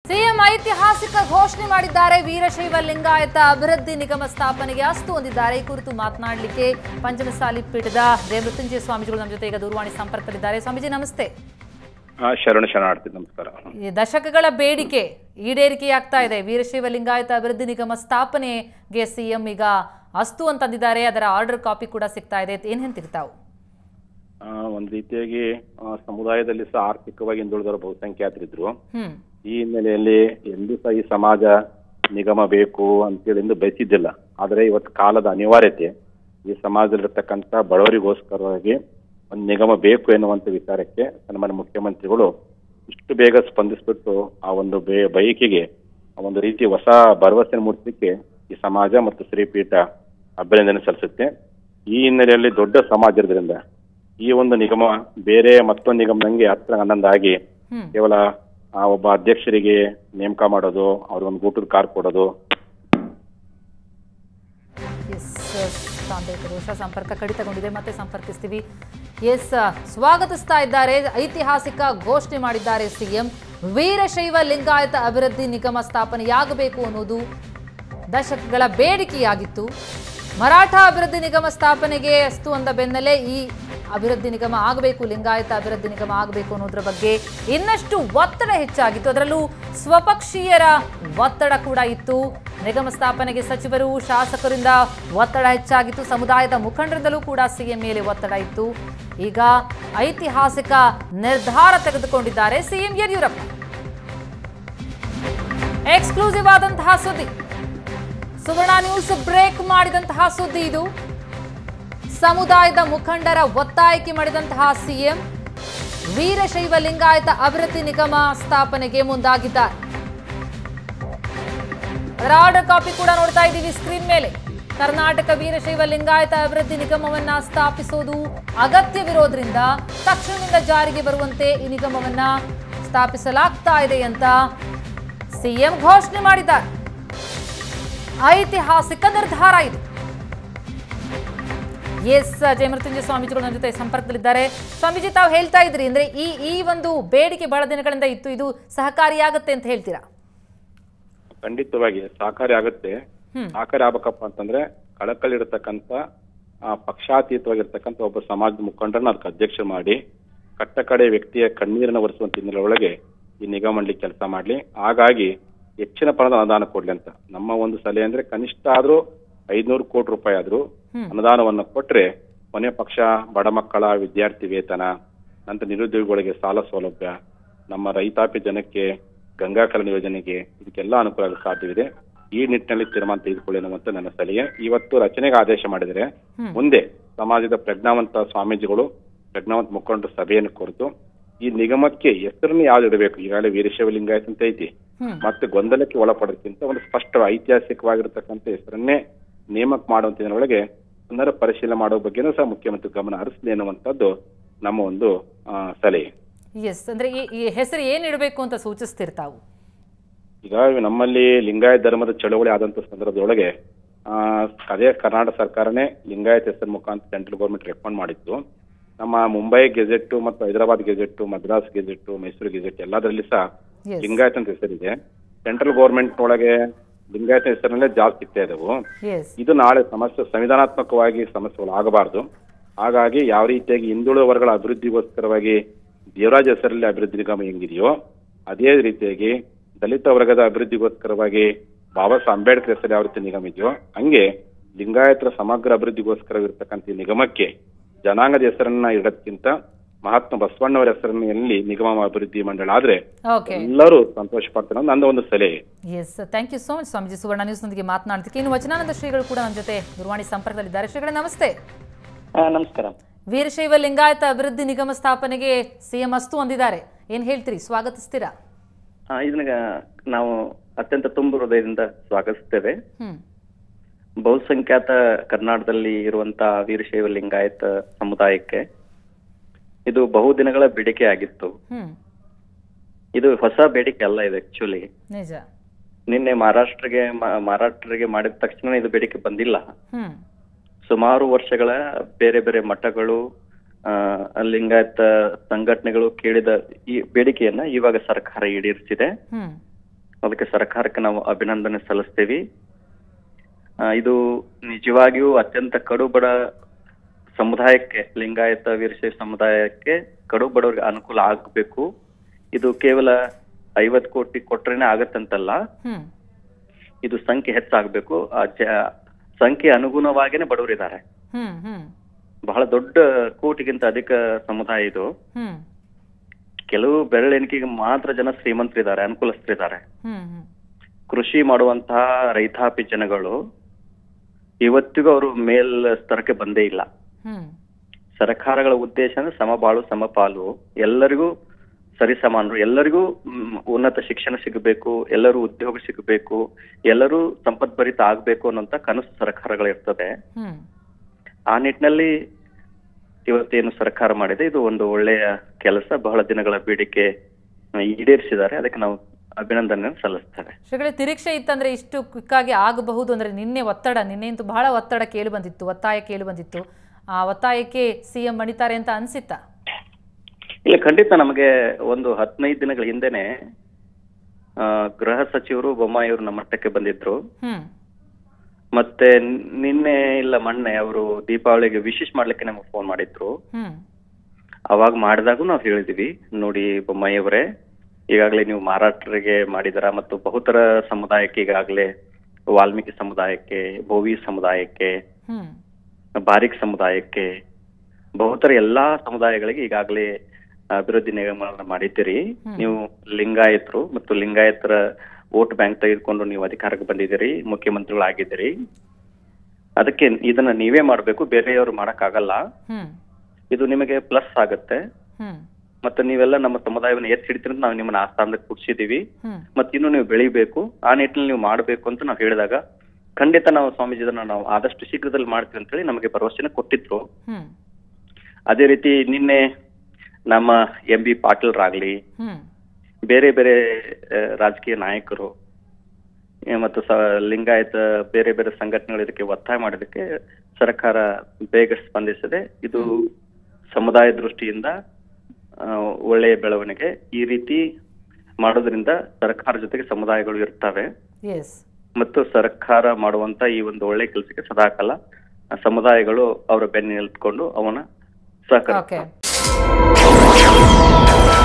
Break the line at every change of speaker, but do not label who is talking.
CM ಐತಿಹಾಸಿಕ ಘೋಷಣೆ ಮಾಡಿದ್ದಾರೆ ವೀರಶೈವ ಲಿಂಗಾಯತ ಅಭಿವೃದ್ಧಿ ನಿಗಮ ಸ್ಥಾಪನೆಗೆ ಅಸ್ತು ಹೊಂದಿದ್ದಾರೆ ಈ ಕುರಿತು ಮಾತನಾಡಲಿಕ್ಕೆ ಪಂಚಮಸಾಲಿ ಪೀಠದ ಜಯ ಮೃತ್ಯುಂಜಯ ಸ್ವಾಮೀಜಿಗಳು ನಮ್ಮ ಜೊತೆ ಈಗ ದೂರವಾಣಿ ಸಂಪರ್ಕದಲ್ಲಿದ್ದಾರೆ ಸ್ವಾಮೀಜಿ ನಮಸ್ತೆ
ಹಾ ಶರಣ ಶರಣಾರ್ಥಿ ನಮಸ್ಕಾರ
ಈ ದಶಕಗಳ ಬೇಡಿಕೆ ಈಡೇರಿಕೆಯಾಗ್ತಾ ಇದೆ ವೀರಶೈವ ಲಿಂಗಾಯತ ಅಭಿವೃದ್ಧಿ ನಿಗಮ ಸ್ಥಾಪನೆಗೆ ಸಿಎಂ ಈಗ ಅಸ್ತು ಅಂತಂದಿದ್ದಾರೆ ಅದರ ಆರ್ಡರ್ ಕಾಪಿ ಕೂಡ ಸಿಗ್ತಾ ಇದೆ ಏನ್ ಹೇಳ್ತೀರಿ ತಾವು
ಆ, ಒಂದ್ ರೀತಿಯಾಗಿ ಆ, ಸಮುದಾಯದಲ್ಲಿ ಸಹ ಆರ್ಥಿಕವಾಗಿ ಹಿಂದುಳಿದವರು ಬಹುಸಂಖ್ಯಾತರಿದ್ರು
ಹ್ಮ್
ಈ ಹಿನ್ನೆಲೆಯಲ್ಲಿ ಎಂದೂ ಸಹ ಈ ಸಮಾಜ ನಿಗಮ ಬೇಕು ಅಂತೇಳಿ ಎಂದು ಬಯಸಿದ್ದಿಲ್ಲ ಆದರೆ ಇವತ್ತು ಕಾಲದ ಅನಿವಾರ್ಯತೆ ಈ ಸಮಾಜದಲ್ಲಿರ್ತಕ್ಕಂಥ ಬಡವರಿಗೋಸ್ಕರವಾಗಿ ಒಂದು ನಿಗಮ ಬೇಕು ಎನ್ನುವಂತ ವಿಚಾರಕ್ಕೆ ಸನ್ಮಾನ್ಯ ಮುಖ್ಯಮಂತ್ರಿಗಳು ಇಷ್ಟು ಬೇಗ ಸ್ಪಂದಿಸ್ಬಿಟ್ಟು ಆ ಒಂದು ಬೇ ಬಯಕೆಗೆ ಆ ಒಂದು ರೀತಿ ಹೊಸ ಭರವಸೆ ಮೂಡಿಸಲಿಕ್ಕೆ ಈ ಸಮಾಜ ಮತ್ತು ಶ್ರೀಪೀಠ ಅಭಿನಂದನೆ ಸಲ್ಲಿಸುತ್ತೆ ಈ ಹಿನ್ನೆಲೆಯಲ್ಲಿ ದೊಡ್ಡ ಸಮಾಜ ಇರೋದ್ರಿಂದ ಈ ಒಂದು ನಿಗಮ ಬೇರೆ ಮತ್ತೊಂದು ನಿಗಮದಂಗೆ ಹತ್ರ ಹನ್ನೊಂದಾಗಿ
ಹ್ಮ್
ಕೇವಲ ಆ ಒಬ್ಬ ಅಧ್ಯಕ್ಷರಿಗೆ ನೇಮಕ ಮಾಡೋದು ಅವ್ರಿಗೊಂದು ಊಟದ ಕಾರ್ ಕೊಡೋದು
ಎಸ್ ತಾಂತ್ರಿಕ ದೋಷ ಸಂಪರ್ಕ ಕಡಿತಗೊಂಡಿದೆ ಮತ್ತೆ ಸಂಪರ್ಕಿಸ್ತೀವಿ ಎಸ್ ಸ್ವಾಗತಿಸ್ತಾ ಇದ್ದಾರೆ ಐತಿಹಾಸಿಕ ಘೋಷಣೆ ಮಾಡಿದ್ದಾರೆ ಸಿಎಂ ವೀರಶೈವ ಲಿಂಗಾಯತ ಅಭಿವೃದ್ಧಿ ನಿಗಮ ಸ್ಥಾಪನೆಯಾಗಬೇಕು ಅನ್ನೋದು ದಶಕಗಳ ಬೇಡಿಕೆಯಾಗಿತ್ತು ಮರಾಠ ಅಭಿವೃದ್ಧಿ ನಿಗಮ ಸ್ಥಾಪನೆಗೆ ಅಸ್ತು ಅಂದ ಬೆನ್ನಲ್ಲೇ ಈ ಅಭಿವೃದ್ಧಿ ನಿಗಮ ಆಗಬೇಕು ಲಿಂಗಾಯತ ಅಭಿವೃದ್ಧಿ ನಿಗಮ ಆಗಬೇಕು ಅನ್ನೋದ್ರ ಬಗ್ಗೆ ಇನ್ನಷ್ಟು ಒತ್ತಡ ಹೆಚ್ಚಾಗಿತ್ತು ಅದರಲ್ಲೂ ಸ್ವಪಕ್ಷೀಯರ ಒತ್ತಡ ಕೂಡ ಇತ್ತು ನಿಗಮ ಸ್ಥಾಪನೆಗೆ ಸಚಿವರು ಶಾಸಕರಿಂದ ಒತ್ತಡ ಹೆಚ್ಚಾಗಿತ್ತು ಸಮುದಾಯದ ಮುಖಂಡರಿಂದಲೂ ಕೂಡ ಸಿಎಂ ಮೇಲೆ ಒತ್ತಡ ಇತ್ತು ಈಗ ಐತಿಹಾಸಿಕ ನಿರ್ಧಾರ ತೆಗೆದುಕೊಂಡಿದ್ದಾರೆ ಸಿಎಂ ಯಡಿಯೂರಪ್ಪ ಎಕ್ಸ್ಕ್ಲೂಸಿವ್ ಆದಂತಹ ಸುದ್ದಿ ಸುವರ್ಣ ನ್ಯೂಸ್ ಬ್ರೇಕ್ ಮಾಡಿದಂತಹ ಸುದ್ದಿ ಇದು ಸಮುದಾಯದ ಮುಖಂಡರ ಒತ್ತಾಯಕ್ಕೆ ಮಾಡಿದಂತಹ ಸಿಎಂ ವೀರಶೈವ ಲಿಂಗಾಯತ ಅಭಿವೃದ್ಧಿ ನಿಗಮ ಸ್ಥಾಪನೆಗೆ ಮುಂದಾಗಿದ್ದಾರೆ ಅದರ ಆರ್ಡರ್ ಕಾಪಿ ಕೂಡ ನೋಡ್ತಾ ಇದ್ದೀವಿ ಸ್ಕ್ರೀನ್ ಮೇಲೆ ಕರ್ನಾಟಕ ವೀರಶೈವ ಲಿಂಗಾಯತ ಅಭಿವೃದ್ಧಿ ನಿಗಮವನ್ನ ಸ್ಥಾಪಿಸೋದು ಅಗತ್ಯವಿರೋದ್ರಿಂದ ತಕ್ಷಣದಿಂದ ಜಾರಿಗೆ ಬರುವಂತೆ ಈ ನಿಗಮವನ್ನ ಸ್ಥಾಪಿಸಲಾಗ್ತಾ ಇದೆ ಅಂತ ಸಿಎಂ ಘೋಷಣೆ ಮಾಡಿದ್ದಾರೆ ಐತಿಹಾಸಿಕ ನಿರ್ಧಾರ ಇದು ಎಸ್ ಜಯಮೃತ್ಯುಂಜಯ ಸ್ವಾಮೀಜಿಗಳು ನನ್ನ ಜೊತೆ ಸಂಪರ್ಕದಲ್ಲಿದ್ದಾರೆ ಸ್ವಾಮೀಜಿ ತಾವು ಹೇಳ್ತಾ ಇದ್ರಿ ಅಂದ್ರೆ ಈ ಈ ಒಂದು ಬೇಡಿಕೆ ಬಹಳ ದಿನಗಳಿಂದ ಇತ್ತು ಇದು ಸಹಕಾರಿಯಾಗತ್ತೆ ಅಂತ ಹೇಳ್ತೀರಾ
ಖಂಡಿತವಾಗಿ ಸಹಕಾರಿ ಆಗುತ್ತೆ
ಹ್ಮ್.
ಸಹಕಾರಿ ಆಗ್ಬೇಕಪ್ಪ ಅಂತಂದ್ರೆ ಕಳಕಳಿರ್ತಕ್ಕಂಥ ಆ, ಪಕ್ಷಾತೀತವಾಗಿರ್ತಕ್ಕಂಥ ಒಬ್ಬ ಸಮಾಜದ ಮುಖಂಡರನ್ನ ಅದಕ್ಕೆ ಅಧ್ಯಕ್ಷ ಮಾಡಿ ಕಟ್ಟ ಕಡೆ ವ್ಯಕ್ತಿಯ ಕಣ್ಣೀರನ್ನ ಒರೆಸುವಂತ ಹಿನ್ನೆಲೆ ಒಳಗೆ ಈ ನಿಗಮ ಮಂಡಳಿ ಕೆಲಸ ಮಾಡ್ಲಿ ಹಾಗಾಗಿ ಹೆಚ್ಚಿನ ಪ್ರಮಾಣದ ಅನುದಾನ ಕೊಡ್ಲಿ ಅಂತ ನಮ್ಮ ಒಂದು ಸಲಹೆ ಅಂದ್ರೆ ಕನಿಷ್ಠ ಆದ್ರೂ ಐದ್ನೂರು ಕೋಟಿ ರೂಪಾಯಿ ಆದ್ರೂ
ಹ್ಮ್.
ಅನುದಾನವನ್ನ ಕೊಟ್ರೆ ಕೊನೆ ಪಕ್ಷ ಬಡ ಮಕ್ಕಳ ವಿದ್ಯಾರ್ಥಿ ವೇತನ ನಂತರ ನಿರುದ್ಯೋಗಿಗಳಿಗೆ ಸಾಲ ಸೌಲಭ್ಯ ನಮ್ಮ ರೈತಾಪಿ ಜನಕ್ಕೆ ಗಂಗಾ ಕಲ್ಯಾಣ ಯೋಜನೆಗೆ ಇದಕ್ಕೆಲ್ಲ ಅನುಕೂಲ ಆಗಲು ಸಾಧ್ಯವಿದೆ ಈ ನಿಟ್ಟಿನಲ್ಲಿ ತೀರ್ಮಾನ ತೆಗೆದುಕೊಳ್ಳಿ ಅನ್ನುವಂತ ನನ್ನ ಸಲಹೆ ಇವತ್ತು ರಚನೆಗೆ ಆದೇಶ ಮಾಡಿದರೆ
ಹ್ಮ್.
ಮುಂದೆ ಸಮಾಜದ ಪ್ರಜ್ಞಾವಂತ ಸ್ವಾಮೀಜಿಗಳು ಪ್ರಜ್ಞಾವಂತ ಮುಖಂಡರು ಸಭೆಯನ್ನು ಕುರಿತು ಈ ನಿಗಮಕ್ಕೆ ಹೆಸರನ್ನು ಯಾವ್ದು ಇಡಬೇಕು ಈಗಾಗಲೇ ವೀರಶೈವ ಲಿಂಗಾಯತ ಅಂತ ಐತಿ
ಹ್ಮ್
ಮತ್ತೆ ಗೊಂದಲಕ್ಕೆ ಒಳಪಡೋದಕ್ಕಿಂತ ಒಂದು ಸ್ಪಷ್ಟ ಐತಿಹಾಸಿಕವಾಗಿರ್ತಕ್ಕಂಥ ಹೆಸರನ್ನೇ ನೇಮಕ ಮಾಡುವಂತ ಒಳಗೆ ಪುನರ್ ಪರಿಶೀಲನೆ ಮಾಡೋ ಬಗ್ಗೆನೂ ಸಹ ಮುಖ್ಯಮಂತ್ರಿ ಗಮನ ಹರಿಸಲಿ ಅನ್ನುವಂಥದ್ದು ನಮ್ಮ ಒಂದು ಆ, ಸಲಹೆ
ಎಸ್ ಅಂದ್ರೆ ಈ ಈ ಹೆಸರು ಏನ್ ಇಡಬೇಕು ಅಂತ ಸೂಚಿಸ್ತೀರಿ ತಾವು
ಈಗ ನಮ್ಮಲ್ಲಿ ಲಿಂಗಾಯತ ಧರ್ಮದ ಚಳವಳಿ ಆದಂತ ಸಂದರ್ಭದೊಳಗೆ ಆ, ಅದೇ ಕರ್ನಾಟಕ ಸರ್ಕಾರನೇ ಲಿಂಗಾಯತ ಹೆಸರು ಮುಖಾಂತರ ಸೆಂಟ್ರಲ್ ಗೌರ್ಮೆಂಟ್ ರೆಕಮೆಂಡ್ ಮಾಡಿತ್ತು ನಮ್ಮ ಮುಂಬೈ ಗೆಜೆಟ್ ಮತ್ತು Hyderabad gazette Madras gazette Mysuru gazette ಎಲ್ಲದರಲ್ಲಿ ಸಹ
Yes.
ಲಿಂಗಾಯತ ಅಂತ ಹೆಸರಿದೆ ಸೆಂಟ್ರಲ್ ಗೌರ್ಮೆಂಟ್ ಒಳಗೆ ಲಿಂಗಾಯತ ಹೆಸರಲ್ಲೇ ಜಾಸ್ತಿ ಸಿಗ್ತಾ ಇದಾವು
ಎಸ್
ಇದು ನಾಳೆ ಸಮಸ್ಯೆ ಸಂವಿಧಾನಾತ್ಮಕವಾಗಿ ಸಮಸ್ಯೆಗಳು ಆಗಬಾರದು ಹಾಗಾಗಿ ಯಾವ ರೀತಿಯಾಗಿ ಹಿಂದುಳಿದ ವರ್ಗಗಳ ಅಭಿವೃದ್ಧಿಗೋಸ್ಕರವಾಗಿ ದೇವರಾಜ್ ಹೆಸರಲ್ಲಿ ಅಭಿವೃದ್ಧಿ ನಿಗಮ ಹೆಂಗಿದೆಯೋ ಅದೇ ರೀತಿಯಾಗಿ ದಲಿತ ವರ್ಗದ ಅಭಿವೃದ್ಧಿಗೋಸ್ಕರವಾಗಿ ಬಾಬಾ ಸಾಹೇಬ್ ಅಂಬೇಡ್ಕರ್ ಹೆಸರು ಯಾವ ರೀತಿ ನಿಗಮ ಇದೆಯೋ ಹಂಗೆ ಲಿಂಗಾಯತರ ಸಮಗ್ರ ಅಭಿವೃದ್ಧಿಗೋಸ್ಕರವಿರ್ತಕ್ಕಂಥ ಈ ನಿಗಮಕ್ಕೆ ಜನಾಂಗದ ಹೆಸರನ್ನ ಇಡೋದಕ್ಕಿಂತ ಮಹಾತ್ಮ ಬಸವಣ್ಣವರ ಹೆಸರನ್ನು ಎಲ್ಲಿ ನಿಗಮ ಅಭಿವೃದ್ಧಿ ಮಂಡಳ ಆದ್ರೆ
ಓಕೆ
ಎಲ್ಲರೂ ಸಂತೋಷ ಪಡ್ತಾರೆ ಅನ್ನೋದು ನನ್ನ ಒಂದು ಸಲಹೆ
yes thank you so much Swamiji Suvarna ನ್ಯೂಸ್ನೊಂದಿಗೆ ಮಾತನಾಡ್ತಿಕ್ಕೆ ಇನ್ನು ವಚನಾನಂದ ಶ್ರೀಗಳು ಕೂಡ ನಮ್ಮ ಜೊತೆ ದೂರವಾಣಿ ಸಂಪರ್ಕದಲ್ಲಿದ್ದಾರೆ ಶ್ರೀಗಳೇ ನಮಸ್ತೆ
ಆ, ನಮಸ್ಕಾರ
ವೀರಶೈವ ಲಿಂಗಾಯತ ಅಭಿವೃದ್ಧಿ ನಿಗಮ ಸ್ಥಾಪನೆಗೆ ಸಿಎಂ ಅಸ್ತು ಹೊಂದಿದ್ದಾರೆ ಏನ್ ಹೇಳ್ತೀರಿ ಸ್ವಾಗತಿಸ್ತೀರಾ
ಆ, ಇದನ್ನ ನಾವು ಅತ್ಯಂತ ತುಂಬು ಹೃದಯದಿಂದ ಸ್ವಾಗತಿಸ್ತೇವೆ
ಹ್ಮ್
ಬಹುಸಂಖ್ಯಾತ ಕರ್ನಾಟಕದಲ್ಲಿ ಇರುವಂತಹ ವೀರಶೈವ ಲಿಂಗಾಯತ ಸಮುದಾಯಕ್ಕೆ ಇದು ಬಹುದಿನಗಳ ಬೇಡಿಕೆ ಆಗಿತ್ತು
ಹ್ಮ್
ಇದು ಹೊಸ ಬೇಡಿಕೆ ಅಲ್ಲ ಇದು ಆಕ್ಚುಲಿ
ನಿಜ
ನಿನ್ನೆ ಮಹಾರಾಷ್ಟ್ರಗೆ ಮ- ಮಹಾರಾಷ್ಟ್ರಗೆ ಮಾಡಿದ ತಕ್ಷಣ ಇದು ಬೇಡಿಕೆ ಬಂದಿಲ್ಲ
ಹ್ಮ್
ಸುಮಾರು ವರ್ಷಗಳ ಬೇರೆ ಬೇರೆ ಮಠಗಳು ಆ, ಲಿಂಗಾಯತ ಸಂಘಟನೆಗಳು ಕೇಳಿದ ಈ ಬೇಡಿಕೆಯನ್ನ ಇವಾಗ ಸರ್ಕಾರ ಈಡೇರಿಸಿದೆ
ಹ್ಮ್
ಅದಕ್ಕೆ ಸರ್ಕಾರಕ್ಕೆ ನಾವು ಅಭಿನಂದನೆ ಸಲ್ಲಿಸ್ತೀವಿ ಆ, ಇದು ನಿಜವಾಗಿಯೂ ಅತ್ಯಂತ ಕಡುಬಡ ಸಮುದಾಯಕ್ಕೆ ಲಿಂಗಾಯತ ವೀರಶೈವ ಸಮುದಾಯಕ್ಕೆ ಕಡು ಬಡವರಿಗೆ ಅನುಕೂಲ ಆಗಬೇಕು ಇದು ಕೇವಲ ಐವತ್ ಕೋಟಿ ಕೊಟ್ರೇನೆ ಆಗತ್ತಂತಲ್ಲ
ಹ್ಮ್
ಇದು ಸಂಖ್ಯೆ ಹೆಚ್ಚಾಗಬೇಕು ಆ ಜ- ಸಂಖ್ಯೆ ಅನುಗುಣವಾಗಿನೇ ಬಡವರಿದ್ದಾರೆ
ಹ್ಮ್ ಹ್ಮ್
ಬಹಳ ದೊಡ್ಡ ಕೋಟಿಗಿಂತ ಅಧಿಕ ಸಮುದಾಯ ಇದು
ಹ್ಮ್
ಕೆಲವು ಬೆರಳೆಣಿಕೆಗೆ ಮಾತ್ರ ಜನ ಶ್ರೀಮಂತರಿದ್ದಾರೆ ಅನುಕೂಲಸ್ಥರಿದ್ದಾರೆ
ಹ್ಮ್ ಹ್ಮ್
ಕೃಷಿ ಮಾಡುವಂತಹ ರೈತಾಪಿ ಜನಗಳು ಇವತ್ತಿಗೂ ಅವರು ಮೇಲ್ ಸ್ತರಕ್ಕೆ ಬಂದೇ ಇಲ್ಲ
ಹ್ಮ್
ಸರ್ಕಾರಗಳ ಉದ್ದೇಶ ಅಂದ್ರೆ ಸಮಬಾಳು ಸಮಪಾಲು ಎಲ್ಲರಿಗೂ ಸರಿಸಮಾನರು ಎಲ್ಲರಿಗೂ ಮ್, ಉನ್ನತ ಶಿಕ್ಷಣ ಸಿಗಬೇಕು ಎಲ್ಲರೂ ಉದ್ಯೋಗ ಸಿಗಬೇಕು ಎಲ್ಲರೂ ಸಂಪದ್ಭರಿತ ಆಗ್ಬೇಕು ಅನ್ನೋಂತ ಕನಸು ಸರ್ಕಾರಗಳಿರ್ತದೆ
ಹ್ಮ್
ಆ ನಿಟ್ಟಿನಲ್ಲಿ ಇವತ್ತೇನು ಸರ್ಕಾರ ಮಾಡಿದೆ ಇದು ಒಂದು ಒಳ್ಳೆಯ ಕೆಲಸ ಬಹಳ ದಿನಗಳ ಬೇಡಿಕೆ ಆ, ಈಡೇರಿಸಿದ್ದಾರೆ ಅದಕ್ಕೆ ನಾವು ಅಭಿನಂದನೆ ಸಲ್ಲಿಸ್ತೇವೆ
ಶ್ರೀಗಳೇ ನಿರೀಕ್ಷೆ ಇತ್ತಂದ್ರೆ ಇಷ್ಟು ಕ್ವಿಕ್ ಆಗಿ ಆಗಬಹುದು ಅಂದ್ರೆ ನಿನ್ನೆ ಒತ್ತಡ ನಿನ್ನೆಂತೂ ಬಹಳ ಒತ್ತಡ ಕೇಳಿ ಬಂದಿತ್ತು ಒತ್ತಾಯ ಕೇಳಿ ಬಂದಿತ್ತು ಆ ಒತ್ತಾಯಕ್ಕೆ ಸಿಎಂ ಮಣಿತಾರೆ ಅಂತ ಅನ್ಸಿತ್ತಾ
ಇಲ್ಲ ಖಂಡಿತ ನಮಗೆ ಒಂದು ಹದಿನೈದು ದಿನಗಳ ಹಿಂದೆನೆ ಆ, ಗೃಹ ಸಚಿವರು ಬೊಮ್ಮಾಯಿಯವರು ನಮ್ಮ ಮಟ್ಟಕ್ಕೆ ಬಂದಿದ್ರು
ಹ್ಮ್
ಮತ್ತೆ ನಿನ್ನೆ ಇಲ್ಲ ಮೊನ್ನೆ ಅವರು ದೀಪಾವಳಿಗೆ ವಿಶೇಷ ಮಾಡ್ಲಿಕ್ಕೆ ನಮಗೆ ಫೋನ್ ಮಾಡಿದ್ರು
ಹ್ಮ್
ಅವಾಗ ಮಾಡಿದಾಗೂ ನಾವು ಹೇಳಿದ್ವಿ ನೋಡಿ ಬೊಮ್ಮಾಯಿಯವರೇ ಈಗಾಗಲೇ ನೀವು ಮಾರಾಟರಿಗೆ ಮಾಡಿದರ ಮತ್ತು ಬಹುತರ ಸಮುದಾಯಕ್ಕೆ ಈಗಾಗಲೇ ವಾಲ್ಮೀಕಿ ಸಮುದಾಯಕ್ಕೆ ಭೋವಿ ಸಮುದಾಯಕ್ಕೆ
ಹ್ಮ್
ಬಾರಿಕ್ ಸಮುದಾಯಕ್ಕೆ ಬಹುತರ ಎಲ್ಲಾ ಸಮುದಾಯಗಳಿಗೆ ಈಗಾಗಲೇ ಅಭಿವೃದ್ಧಿ ನಿಗಮಗಳನ್ನ ಮಾಡಿದ್ದೀರಿ ನೀವು ಲಿಂಗಾಯತರು ಮತ್ತು ಲಿಂಗಾಯತರ ವೋಟ್ ಬ್ಯಾಂಕ್ ತೆಗೆದುಕೊಂಡು ನೀವು ಅಧಿಕಾರಕ್ಕೆ ಬಂದಿದ್ದೀರಿ ಮುಖ್ಯಮಂತ್ರಿಗಳಾಗಿದ್ದೀರಿ ಅದಕ್ಕೆ ಇದನ್ನ ನೀವೇ ಮಾಡಬೇಕು ಬೇರೆಯವರು ಮಾಡಕ್ಕಾಗಲ್ಲ
ಹ್ಮ್
ಇದು ನಿಮಗೆ ಪ್ಲಸ್ ಆಗುತ್ತೆ
ಹ್ಮ್
ಮತ್ತೆ ನೀವೆಲ್ಲ ನಮ್ಮ ಸಮುದಾಯವನ್ನು ಎತ್ತಿ ಹಿಡಿತೀರಿ ಅಂತ ನಾವು ನಿಮ್ಮನ್ನ ಆ ಸ್ಥಾನದಲ್ಲಿ ಕೂಡ್ಸಿದೀವಿ
ಹ್ಮ್
ಮತ್ತೆ ಇನ್ನು ನೀವು ಬೆಳಿಬೇಕು ಆ ನಿಟ್ಟಿನಲ್ಲಿ ನೀವು ಮಾಡಬೇಕು ಅಂತ ನಾವು ಹೇಳಿದಾಗ ಖಂಡಿತ ನಾವು ಸ್ವಾಮೀಜಿ ಇದನ್ನ ನಾವು ಆದಷ್ಟು ಶೀಘ್ರದಲ್ಲಿ ಮಾಡ್ತೀವಿ ಅಂತ ಹೇಳಿ ನಮಗೆ ಭರವಸೆನ ಕೊಟ್ಟಿದ್ರು
ಹ್ಮ್
ಅದೇ ರೀತಿ ನಿನ್ನೆ ನಮ್ಮ ಎಂ ಬಿ ಪಾಟೀಲ್ರಾಗ್ಲಿ
ಹ್ಮ್
ಬೇರೆ ಬೇರೆ ಆ, ರಾಜಕೀಯ ನಾಯಕರು ಆ, ಮತ್ತು ಸ ಲಿಂಗಾಯತ ಬೇರೆ ಬೇರೆ ಸಂಘಟನೆಗಳು ಇದಕ್ಕೆ ಒತ್ತಾಯ ಮಾಡೋದಕ್ಕೆ ಸರ್ಕಾರ ಬೇಗ ಸ್ಪಂದಿಸಿದೆ ಇದು ಸಮುದಾಯ ದೃಷ್ಟಿಯಿಂದ ಆ, ಒಳ್ಳೆಯ ಬೆಳವಣಿಗೆ ಈ ರೀತಿ ಮಾಡೋದ್ರಿಂದ ಸರ್ಕಾರ ಜೊತೆಗೆ ಸಮುದಾಯಗಳು ಇರ್ತವೆ
ಎಸ್
ಮತ್ತು ಸರ್ಕಾರ ಮಾಡುವಂತ ಈ ಒಂದು ಒಳ್ಳೆ ಕೆಲಸಕ್ಕೆ ಸದಾಕಾಲ ಆ ಸಮುದಾಯಗಳು ಅವರ ಬೆನ್ನ ನಿಲ್ತ್ಕೊಂಡು ಅವನ ಸಹಕಾರ
ಓಕೆ